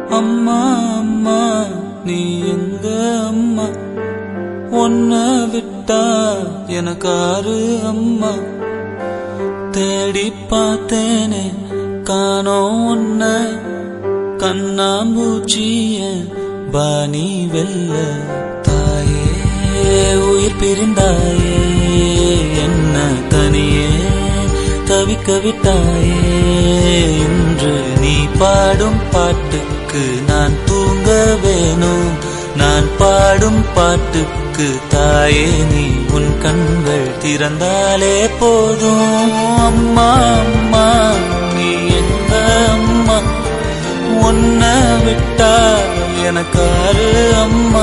அம்மா அம்மா நீ எங்க அம்மா ஒன்ன விட்டா எனக்காரு அம்மா தேடி பார்த்தேனே காணோம் ஒன்ன கண்ணாம்பூச்சிய பாணி வெல்ல தாயே உயிர் பிரிந்தாயே என்ன தனியே தவிக்க விட்டாயே இன்று நீ பாடும் பாட்டுக்கு நான் தூங்க வேணும் நான் பாடும் பாட்டுக்கு தாயே நீ உன் கண்கள் திறந்தாலே போதும் அம்மா அம்மா நீ எந்த அம்மா உன்ன விட்டா எனக்காரு அம்மா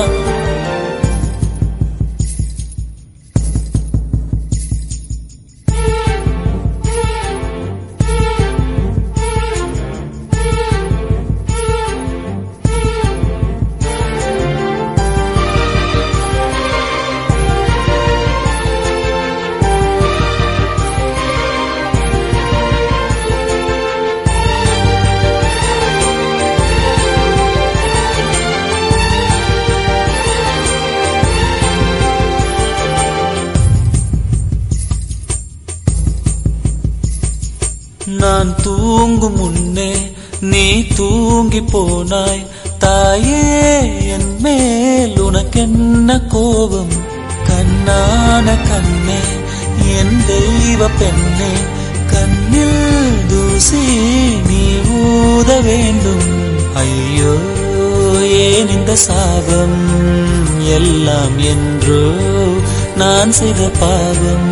நான் தூங்கும் முன்னே நீ தூங்கி போனாய் தாயே என் மேல் உனக்கென்ன கோபம் கண்ணான கண்ணே என் தெய்வ பெண்ணே கண்ணில் தூசி நீ ஊத வேண்டும் ஐயோ ஏன் இந்த சாபம் எல்லாம் என்றோ நான் செய்த பாவம்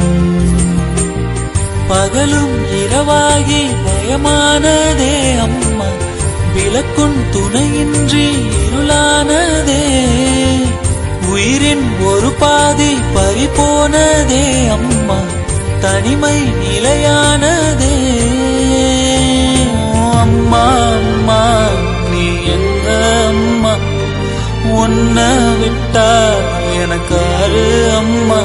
பகலும் இரவாகி பயமானதே அம்மா விளக்குன் துணையின்றி இருளானதே உயிரின் ஒரு பாதி பறிபோனதே அம்மா தனிமை நிலையானதே ஓ அம்மா அம்மா நீ எந்த அம்மா உன்ன விட்டா எனக்காரு அம்மா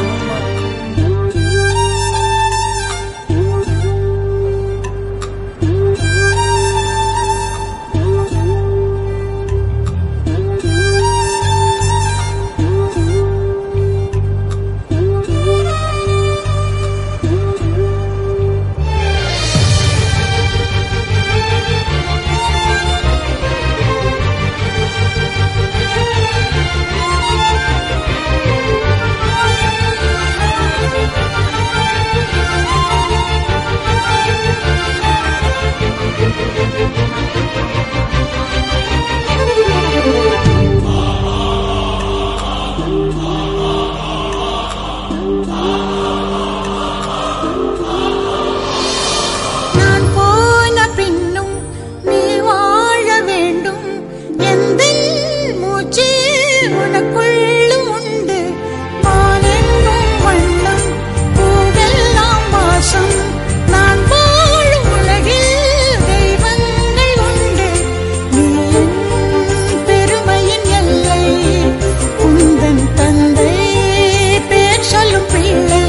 நான் போன பின்னும் நீ வாழ வேண்டும் எந்த மூச்சு உனக்குள்ளும் உண்டு வானெங்கும் வண்ணம் பூவெல்லாம் வாசம் நான் வாழும் உலகில் தெய்வங்கள் உண்டு நீ என் பெருமையின் எல்லை உந்தன் தந்தை பேர் சொல்லும் பிள்ளை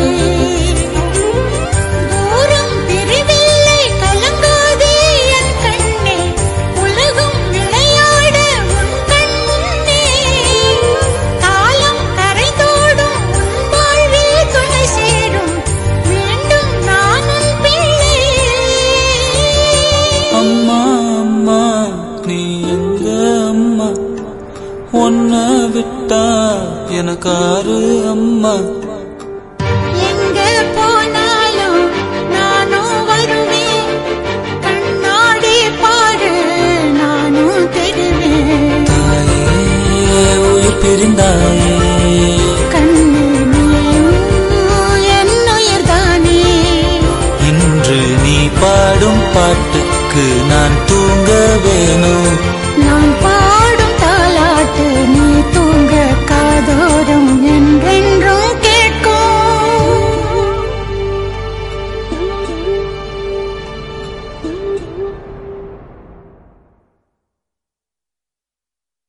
தூரம் பிரிவில்லை கலங்காதே என் கண்ணே உலகம் விளையாட உன் கண்ணே காலம் கரைந்தோடும் உன் வாழ்வில் துணை சேரும் மீண்டும் நான் உன் பிள்ளை அம்மா அம்மா நீ எங்க அம்மா உன்ன விட்டா எனக்காரு அம்மா எங்க போனாலும் நானும் வருவேன் கண்ணாடி பாரு நானும் தெரிவேன் தாயே உயிர் பிரிந்தாயே கண்ணு நீயும் என் உயிர்தானே இன்று நீ பாடும் பாட்டுக்கு நான் தூங்க வேணும் நான் பாடும் தாலாட்டு நீ தூங்க காதோறும் என்றென்றும்